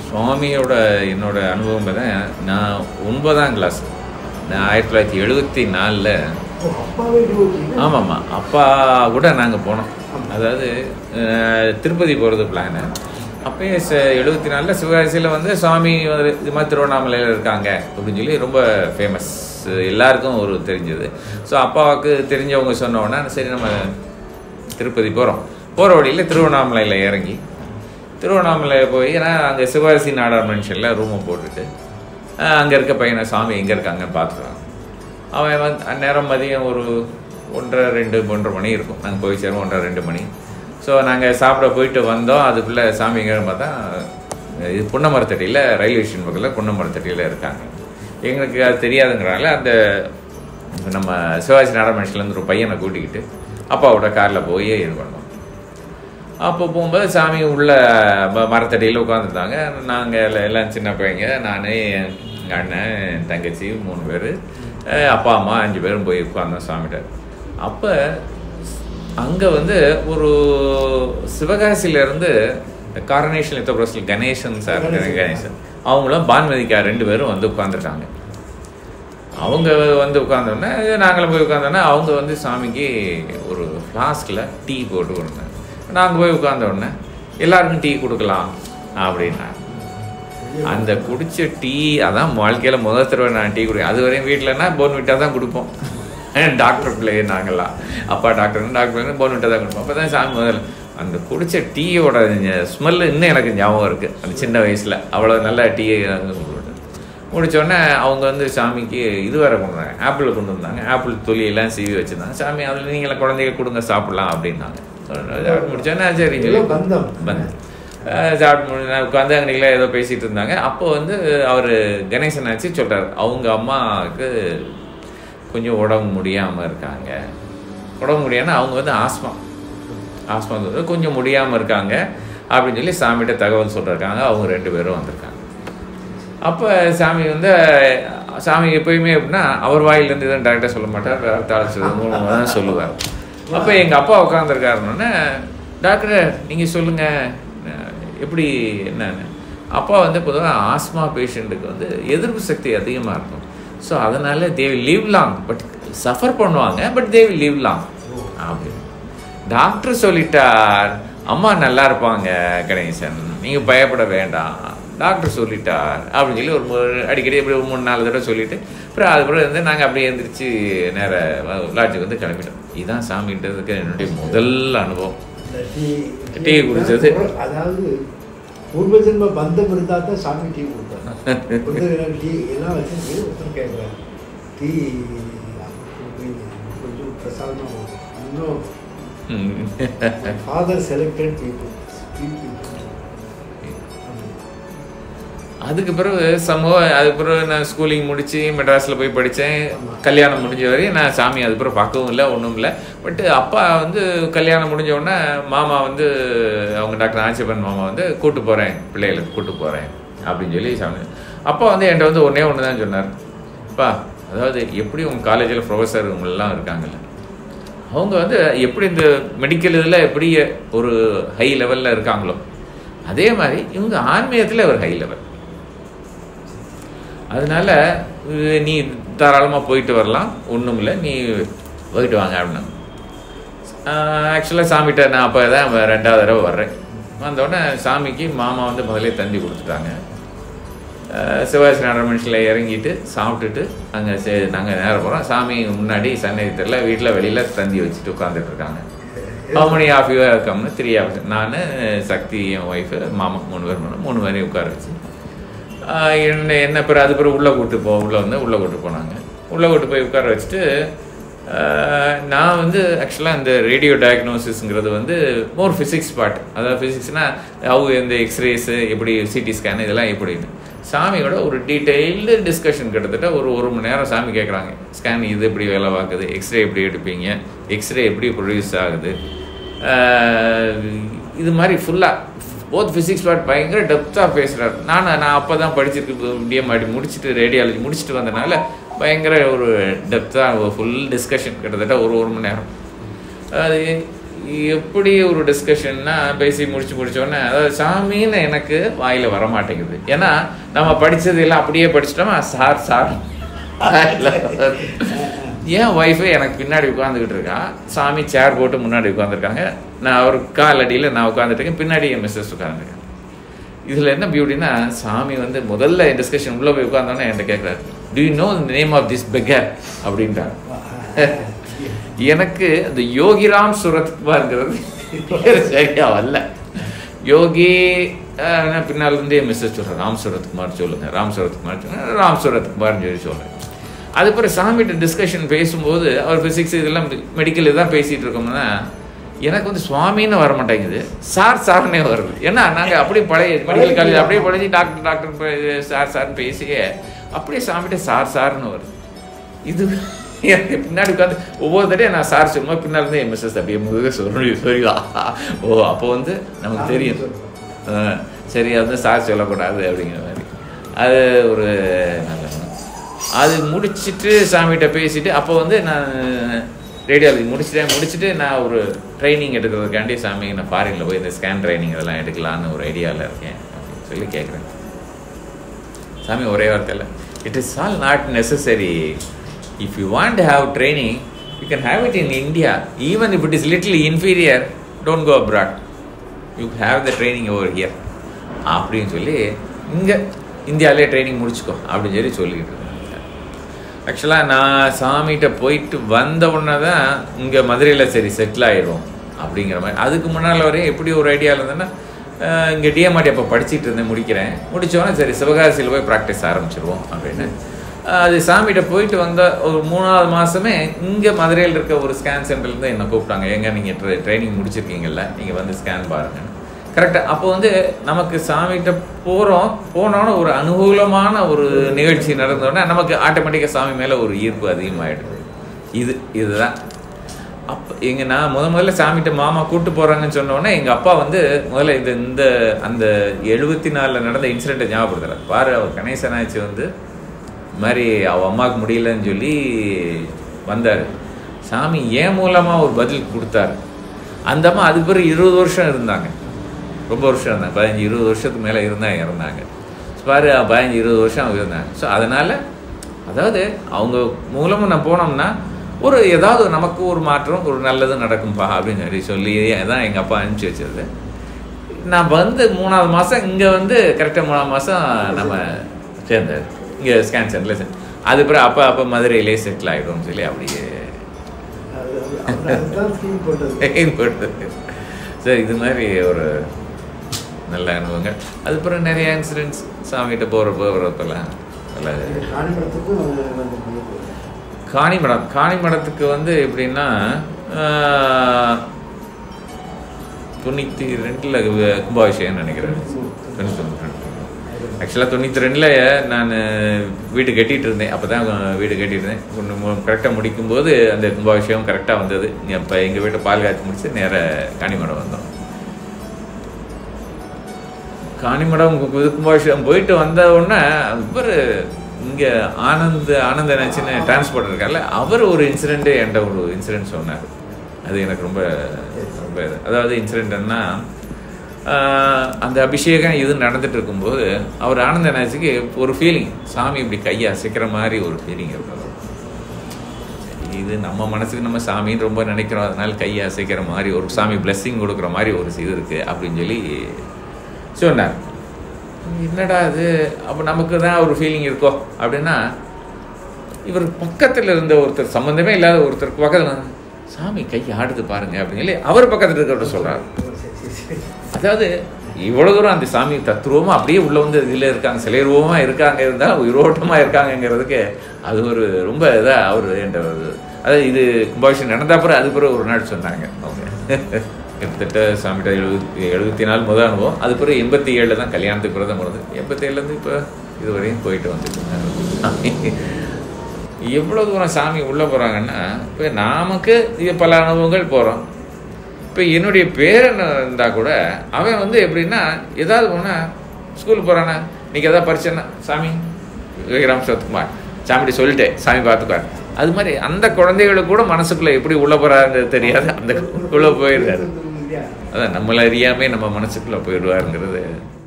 சுவாமியோட என்னோட அனுபவம் பார்த்தா நான் ஒன்பதாம் கிளாஸ் நான் ஆயிரத்தி தொள்ளாயிரத்தி எழுபத்தி நாலில் ஓ, அப்பாவே டிவோட்டி ஆமாம்மா அப்பா கூட நாங்கள் போனோம் அதாவது அஹ், திருப்பதி போகிறது பிளானு அப்பயே எழுபத்தி நாலில் சிவகாசியில் வந்து சுவாமி வந்து இது மாதிரி திருவண்ணாமலையில் இருக்காங்க அப்படின்னு சொல்லி ரொம்ப ஃபேமஸ் எல்லாருக்கும் ஒரு தெரிஞ்சது ஸோ அப்பாவுக்கு தெரிஞ்சவங்க சொன்ன உடனே சரி நம்ம திருப்பதி போகிறோம் போகிற வழியில் திருவண்ணாமலையில் இறங்கி திருவண்ணாமலை போய் நான் அங்கே சிவகாசி நாடார் மென்ஷனில் ரூமை போட்டுட்டு அங்கே இருக்க பையனை சாமி எங்கே இருக்காங்கன்னு பார்த்துக்கலாம் அவன் வந்து அந்நேரம் மதியம் ஒரு ஒன்றரை ரெண்டு ஒன்றரை மணி இருக்கும் நாங்கள் போய் சேருவோம் ஒன்றரை ரெண்டு மணி ஸோ நாங்கள் சாப்பிட போயிட்டு வந்தோம் அதுக்குள்ளே சாமி எங்கேன்னு பார்த்தா இது புன்னமரத்தடியில் ரயில்வே ஸ்டேஷன் பக்கத்தில் புன்னமரத்தடியில் இருக்காங்க எங்களுக்கு அது தெரியாதுங்கிறனால அந்த நம்ம சிவாஜி நாடாமேஷன்லேருந்து ஒரு பையனை கூட்டிக்கிட்டு அப்பாவோட காரில் போய் இது பண்ணோம் அப்போ போகும்போது சாமி உள்ள ம- மரத்தடியில் உட்காந்துருந்தாங்க நாங்கள் எல்லாம் சின்ன பையங்க நான் எங்கள் அண்ணன் என் தங்கச்சி மூணு பேர் அப்பா அம்மா அஞ்சு பேரும் போய் உட்காந்தோம் சாமிகிட்ட அப்போ அங்கே வந்து ஒரு சிவகாசியிலேருந்து காரனேஷன் லித்தோப்ரோஸில் கணேசன் சார் கணேசன் அவங்களும் பான்மதிக்கா ரெண்டு பேரும் வந்து உட்காந்துருக்காங்க அவங்க வந்து உட்காந்தோடனே நாங்களும் போய் உட்காந்தோடனே அவங்க வந்து சாமிக்கு ஒரு ஃப்ளாஸ்கில் டீ போட்டு கொடுத்தாங்க நாங்கள் போய் உட்கார்ந்த உடனே எல்லாருக்கும் டீ கொடுக்கலாம் அப்படின்னாங்க அந்த குடிச்ச டீ அதான் வாழ்க்கையில் முதல் தடவை நான் டீ குடி அது வரையும் வீட்டிலனா போன்விட்டா தான் கொடுப்போம் டாக்டர் பிள்ளையே நாங்களாம் அப்பா டாக்டர் டாக்டர் போன்விட்டா தான் கொடுப்போம் அப்போ தான் சாமி முதல்ல அந்த குடிச்ச டீயோட ஸ்மெல்லு இன்னும் எனக்கு ஞாபகம் இருக்குது அந்த சின்ன வயசில் அவ்வளோ நல்ல டீயை முடிச்சோடனே அவங்க வந்து சாமிக்கு இது வேற கொண்டு வந்தாங்க ஆப்பிள் கொண்டு வந்தாங்க ஆப்பிள் தொலியெல்லாம் சீவி வச்சுருந்தாங்க சாமி அதில் நீங்களே குழந்தைங்க கொடுங்க சாப்பிடலாம் அப்படின்னாங்க முடிச்சோன்னே சரி சொல்லி எல்லாம் பந்தம். பந்தம் அஹ் சாப்பிட்டு முடிஞ்சு நான் உட்காந்து அங்கனைங்களே ஏதோ பேசிகிட்டு இருந்தாங்க அப்போ வந்து அவர் கணேசன் ஆச்சு சொல்கிறார் அவங்க அம்மாவுக்கு கொஞ்சம் உடம்பு முடியாமல் இருக்காங்க உடம்பு முடியாமல் அவங்க வந்து ஆஸ்மா ஆஸ்மா வந்து கொஞ்சம் முடியாமல் இருக்காங்க அப்படின்னு சொல்லி சாமிகிட்ட தகவல் சொல்லிருக்காங்க அவங்க ரெண்டு பேரும் வந்திருக்காங்க அப்போ சாமி வந்து சாமி எப்பயுமே எப்படின்னா அவர் வாயிலேருந்து எதுவும் டேரெக்டாக சொல்ல மாட்டார் தாழ்ச்சி மூலமாக தான் சொல்லுவார் அப்போ எங்கள் அப்பா உட்காந்துருக்காருன்னொன்னே டாக்டர் நீங்கள் சொல்லுங்கள் எப்படி என்னன்னு அப்பா வந்து பொதுவாக ஆஸ்மா பேஷண்ட்டுக்கு வந்து எதிர்ப்பு சக்தி அதிகமாக இருக்கும் ஸோ அதனால they will live long but suffer பண்ணுவாங்க but they will live long அப்படின்னு டாக்டர் சொல்லிட்டார் அம்மா நல்லா இருப்பாங்க கணேசன் நீங்கள் பயப்பட வேண்டாம் டாக்டர் சொல்லிட்டார் அப்படின்னு சொல்லி ஒரு மூ- அடிக்கடி இப்படி ஒரு மூணு நாலு தடவை சொல்லிட்டு அப்புறம் அதுக்கப்புறம் வந்து நாங்கள் அப்படியே எழுந்திரிச்சு நேர லாட்ஜுக்கு வந்து கிளம்பிட்டோம் இதுதான் சாமின்றதுக்கு என்னுடைய முதல் அனுபவம் இந்த டீ டீ குடிச்சது. அதாவது பூர்வ ஜென்ம பந்தம் இருந்தா தான் சாமி டீ கொடுத்தாங்க ஒருத்தர் எனக்கு டீ எல்லாம் வச்சு ஒருத்தர் கேட்குறாரு டீ கொஞ்சம் பிரசாதமாக வரும். இன்னும் ம். ஃபாதர் செலக்டட் பீப்புள் அதுக்கு பிறகு சமூக அதுக்கு பிறகு நான் ஸ்கூலிங் முடித்து மெட்ராஸில் போய் படித்தேன் கல்யாணம் முடிஞ்ச வரையும் நான் சாமி அது பிறகு பார்க்கவும் இல்லை ஒன்றும் இல்லை பட் அப்பா வந்து கல்யாணம் முடிஞ்ச உடனே மாமா வந்து அவங்க டாக்டர் ஆட்சியப்பன் மாமா வந்து கூட்டு போகிறேன் பிள்ளைகளுக்கு கூட்டு போகிறேன் அப்படின்னு சொல்லி சாமி அப்பா வந்து என்கிட்ட வந்து ஒன்றே ஒன்று தான் சொன்னார் அப்பா அதாவது எப்படி உங்கள் காலேஜில் ப்ரொஃபஸர் இவங்கெல்லாம் இருக்காங்கல்ல அவங்க வந்து எப்படி இந்த மெடிக்கல் இதில் எப்படி ஒரு ஹை லெவலில் இருக்காங்களோ அதே மாதிரி இவங்க ஆன்மீகத்தில் ஒரு ஹை லெவல் அதனால அஹ், நீ தாராளமாக போயிட்டு வரலாம் ஒன்றும் இல்லை நீ போயிட்டு வாங்க அப்படின்னாங்க ஆக்சுவலாக சாமிகிட்ட நான் அப்போ தான் ரெண்டாவது தடவை வர்றேன் வந்தோடனே சாமிக்கு மாமா வந்து முதல்ல தந்தி கொடுத்துட்டாங்க அஹ், சிவாஜி நடமன்ஷில் இறங்கிட்டு சாப்பிட்டுட்டு அங்கே சே நாங்கள் நேரம் போகிறோம் சாமி முன்னாடி சன்னதி தெரியல வீட்டில் வெளியில் தந்தி வச்சுட்டு உட்காந்துட்டு இருக்காங்க ஹவு மணி ஆஃப் யூ கம்னு த்ரீ ஹவர்ஸ் நான் சக்தி என் ஒய்ஃபு மாமா மூணு பேர் மூணு மூணு பேரையும் உட்கார வச்சு ஆஹ் என்ன என்ன பிறகு அது பிறகு உள்ளே கூட்டு போ உள்ளே வந்து உள்ளே கூட்டு போனாங்க உள்ளே கூட்டு போய் உட்கார வச்சுட்டு ஆஹ் நான் வந்து ஆக்சுவலாக இந்த ரேடியோ டயக்னோசிஸ்ங்கிறது வந்து மோர் ஃபிசிக்ஸ் பார்ட் அதாவது ஃபிசிக்ஸ்னால் அவு இந்த எக்ஸ்ரேஸு எப்படி சிடி ஸ்கேன் இதெல்லாம் எப்படின்னு சாமியோட ஒரு டீட்டெயில்டு டிஸ்கஷன் கிட்டத்தட்ட ஒரு ஒரு மணி நேரம் சாமி கேட்குறாங்க ஸ்கேன் இது எப்படி வேலை பார்க்குது எக்ஸ்ரே எப்படி எடுப்பீங்க எக்ஸ்ரே எப்படி ப்ரொடியூஸ் ஆகுது ஆஹ் இது மாதிரி ஃபுல்லாக போத் ஃபிசிக்ஸ் பார்ட் பயங்கர டெப்த்தாக பேசுகிறார் நான் நான் அப்போ தான் படிச்சிருக்கு டிஎம்ஆடி முடிச்சுட்டு ரேடியாலஜி முடிச்சுட்டு வந்தனால பயங்கர ஒரு டெப்த்தாக ஃபுல் டிஸ்கஷன் கிட்டத்தட்ட ஒரு ஒரு மணி நேரம் அது எப்படி ஒரு டிஸ்கஷன்னா பேசி முடிச்சு முடிச்சோடனே அதாவது சாமின்னு எனக்கு வாயில் வர மாட்டேங்குது ஏன்னா நம்ம படிச்சது எல்லாம் அப்படியே படிச்சிட்டோமா சார் சார் என் ஒய்ஃபு எனக்கு பின்னாடி உட்காந்துக்கிட்டு இருக்கா சாமி சேர் போட்டு முன்னாடி உட்காந்துருக்காங்க நான் அவர் கால் அடியில் நான் உட்காந்துட்டு இருக்கேன் பின்னாடி என் மிஸ்ஸஸ் உட்காந்துருக்கேன் இதில் என்ன பியூட்டினா சாமி வந்து முதல்ல டிஸ்கஷன் உள்ளே போய் உட்காந்தோன்னே என்கிட்ட கேட்குறாரு do you know the name of this beggar அப்படின்றார் எனக்கு அந்த யோகிராம் சுரத்குமார்ங்கிறது பேர் சரியா வரல யோகி அஹ், பின்னால் இருந்தே மிஸ்ஸஸ் சொல்கிறேன் ராம் சுரத்குமார் சொல்லுங்க ராம் சுரத்குமார் சொல்லுங்க ராம் சுரத்குமார்னு சொல்லி சொல்கிறேன் அதுக்கப்புறம் சாமிகிட்ட டிஸ்கஷன் பேசும்போது அவர் ஃபிசிக்ஸ் இதெல்லாம் மெடிக்கல் இதான் பேசிகிட்டு இருக்கோம்னா எனக்கு வந்து சுவாமின்னு வர மாட்டேங்குது சார் சார்னே வருது ஏன்னா நாங்கள் அப்படியே பழைய மெடிக்கல் காலேஜ் அப்படியே பழைய டாக்டர் டாக்டர் ப- சார் சார்னு பேசியே அப்படியே சாமிகிட்ட சார் சார்னு வருது இது எனக்கு பின்னாடி உட்காந்து ஒவ்வொரு தடையும் நான் சார் சொல்லும்போது பின்னாடி இருந்து என் மிஸ்ஸஸ் அப்படியே முதுக சொல்லி சொல்லிவா ஓ அப்போ வந்து நமக்கு தெரியும் ஆ, சரி அது வந்து சார் சொல்லக்கூடாது அப்படிங்கிற மாதிரி அது ஒரு நல்ல குணம். அது முடிச்சிட்டு சாமிகிட்ட பேசிட்டு அப்போ வந்து நான் ரேடியாலஜி முடிச்சிட்டேன் முடிச்சுட்டு நான் ஒரு ட்ரைனிங் எடுக்கிறதுக்காண்டி சாமி நான் ஃபாரினில் போய் இந்த ஸ்கேன் ட்ரைனிங் இதெல்லாம் எடுக்கலான்னு ஒரு ஐடியாவில் இருக்கேன் அப்படின்னு சொல்லி கேட்குறேன் சாமி ஒரே வார்த்தையில் it is all not necessary if you want have training you can have it in India even if it is little inferior don't go abroad you have the training over here அப்படின்னு சொல்லி இங்கே இந்தியாவிலே training முடிச்சுக்கோ அப்படின்னு சொல்லி சொல்லிட்டு இருக்காங்க ஆக்சுவலாக நான் சாமிகிட்ட போயிட்டு வந்த உடனே தான் இங்கே மதுரையில் சரி செட்டில் ஆயிடும் அப்படிங்கிற மாதிரி அதுக்கு முன்னால் வரையும் எப்படி ஒரு ஐடியாவில் இருந்தேன்னா இங்கே டிஎம்ஆர்டி அப்போ படிச்சிட்டு இருந்தேன் முடிக்கிறேன் முடித்தோடனே சரி சிவகாசியில் போய் ப்ராக்டிஸ் ஆரம்பிச்சிருவோம் அப்படின்னு அஹ் அது சாமிகிட்ட போயிட்டு வந்த ஒரு மூணாவது மாதமே இங்கே மதுரையில் இருக்க ஒரு ஸ்கேன் சென்டர்லேருந்து என்னை கூப்பிட்டாங்க ஏங்க நீங்கள் ட்ரை ட்ரைனிங் முடிச்சிருக்கீங்கல்ல நீங்கள் வந்து ஸ்கேன் பாருங்கன்னு கரெக்டாக அப்போ வந்து நமக்கு சாமிகிட்ட போகிறோம் போனோன்னு ஒரு அனுகூலமான ஒரு நிகழ்ச்சி நடந்தோடனே நமக்கு ஆட்டோமேட்டிக்காக சாமி மேலே ஒரு ஈர்ப்பு அதிகமாகிடுது இது இதுதான் அப்போ எங்க நான் முத முதல்ல சாமிகிட்ட மாமா கூட்டு போகிறாங்கன்னு சொன்னோடனே எங்கள் அப்பா வந்து முதல்ல இந்த இந்த அந்த எழுபத்தி நாலில் நடந்த இன்சிடெண்ட்டை ஞாபகப்படுத்துறாரு பாரு அவர் கணேசனாச்சு வந்து இது மாதிரி அவ அம்மாவுக்கு முடியலன்னு சொல்லி வந்தார் சாமி ஏன் மூலமாக ஒரு பதில் கொடுத்தாரு அந்த அம்மா அதுக்கு பிறகு இருபது வருஷம் இருந்தாங்க ரொம்ப வருஷம் இருந்தாங்க பதினஞ்சு இருபது வருஷத்துக்கு மேலே இருந்தாங்க இறந்தாங்க பாரு பதினஞ்சு இருபது வருஷம் அவங்க இருந்தாங்க ஸோ அதனால் அதாவது அவங்க மூலமாக நான் போனோம்னா ஒரு ஏதாவது நமக்கு ஒரு மாற்றம் ஒரு நல்லது நடக்கும்பா அப்படின்னு சொல்லி சொல்லி அதான் எங்கள் அப்பா அனுப்பிச்சி வச்சது நான் வந்து மூணாவது மாதம் இங்கே வந்து கரெக்டாக மூணாவது மாதம் நம்ம சேர்ந்தார் இங்கே ஸ்கேன் சென்டரில் சேர்ந்து அது பிறகு அப்போ அப்போ மதுரையிலே செட்டில் ஆகிடும்னு சொல்லி அப்படியே அது- அது- அதுதான் ஸ்கீம் போட்டது போட்டது ஸோ இது மாதிரி ஒரு நல்ல அனுபவங்கள் அது பிறகு நிறைய இன்சிடென்ட்ஸ் சாமிகிட்ட போகிற போகிறப்பெல்லாம் நல்ல இந்த காணிமடத்துக்கும் அது வந்து காணிமடம் காணிமடத்துக்கு வந்து எப்படின்னா ஆஹ், தொண்ணூற்றி ரெண்டில் கும்பாபிஷேகம் நினைக்கிறேன் தொண்ணூற்றி ஆக்சுவலாக தொண்ணூற்றி ரெண்டில் நான் வீடு கட்டிகிட்டு இருந்தேன் அப்போ தான் வீடு கட்டிட்டு இருந்தேன் ஒன்று கரெக்டாக முடிக்கும்போது அந்த கும்பாபிஷேகம் கரெக்டாக வந்தது இப்போ எங்கள் வீட்டை பால் காய்ச்சி முடிச்சு நேராக காணிமடம் வந்தோம் காணிமடம் கு- இது கும்பாபிஷேகம் போயிட்டு வந்த உடனே இவர் இங்கே ஆனந்த் ஆனந்த நினச்சின்னு டிரான்ஸ்போர்ட் இருக்கார்ல அவர் ஒரு இன்சிடெண்ட்டு என்கிட்ட ஒரு இன்சிடென்ட் சொன்னார் அது எனக்கு ரொம்ப ரொம்ப இது. அதாவது இன்சிடென்ட்னா அந்த அபிஷேகம் இது நடந்துட்டு இருக்கும்போது அவர் ஆனந்த நினச்சிக்கு ஒரு ஃபீலிங் சாமி இப்படி கையை அசைக்கிற மாதிரி ஒரு ஃபீலிங் இருந்தது இது நம்ம மனசுக்கு நம்ம சாமின்னு ரொம்ப நினைக்கிறோம் அதனால கையை அசைக்கிற மாதிரி ஒரு சாமி பிளெஸ்ஸிங் கொடுக்குற மாதிரி ஒரு இது இருக்குது அப்படின்னு சொல்லி சொன்னார் என்னடா இது அப்போ நமக்கு தான் ஒரு ஃபீலிங் இருக்கோ அப்படின்னா இவர் பக்கத்தில் இருந்த ஒருத்தர் சம்மந்தமே இல்லாத ஒருத்தருக்கு பக்கத்தில் சாமி கை ஆடுது பாருங்க அப்படின்னு சொல்லி அவர் பக்கத்தில் இருக்கிறவர்கிட்ட சொல்கிறார் அதாவது இவ்வளோ தூரம் அந்த சாமி தத்துருவமாக அப்படியே உள்ள வந்து இதில் இருக்காங்க சிலையுருவமாக இருக்காங்க இருந்தால் உயிரோட்டமாக இருக்காங்கங்கிறதுக்கு அது ஒரு ரொம்ப இதாக அவர் என்ற ஒரு அதாவது இது கும்பாபிஷேகம் நடந்த அப்புறம் அது பிறகு ஒரு நாள் சொன்னாங்க அவங்க கிட்டத்தட்ட சாமிகிட்ட எழுபத்தி எழுபத்தி நாலு முதல் அனுபவம் அது பிறகு எண்பத்தி ஏழில் தான் கல்யாணத்துக்கு பிறகு தான் வருது எண்பத்தி ஏழுலேருந்து இப்போ இது வரையும் போயிட்டு வந்துட்டு எவ்வளோ தூரம் சாமி உள்ளே போகிறாங்கன்னா இப்போ நமக்கு இது பல அனுபவங்கள் போகிறோம் இப்போ என்னுடைய பேரன் இருந்தால் கூட அவன் வந்து எப்படின்னா ஏதாவது போனால் ஸ்கூலுக்கு போகிறானா இன்னைக்கு எதாவது பரிச்சைன்னா சாமி விக்ரம் சத்குமார் சாமிகிட்ட சொல்லிட்டேன் சாமி பார்த்துக்குவார் அது மாதிரி அந்த குழந்தைகளுக்கு கூட மனசுக்குள்ள எப்படி உள்ள போறாங்கிறது தெரியாது அந்த உள்ள போயிடுறாரு இல்லையா அதான் நம்மளை அறியாமே நம்ம மனசுக்குள்ள போயிடுவாருங்கிறது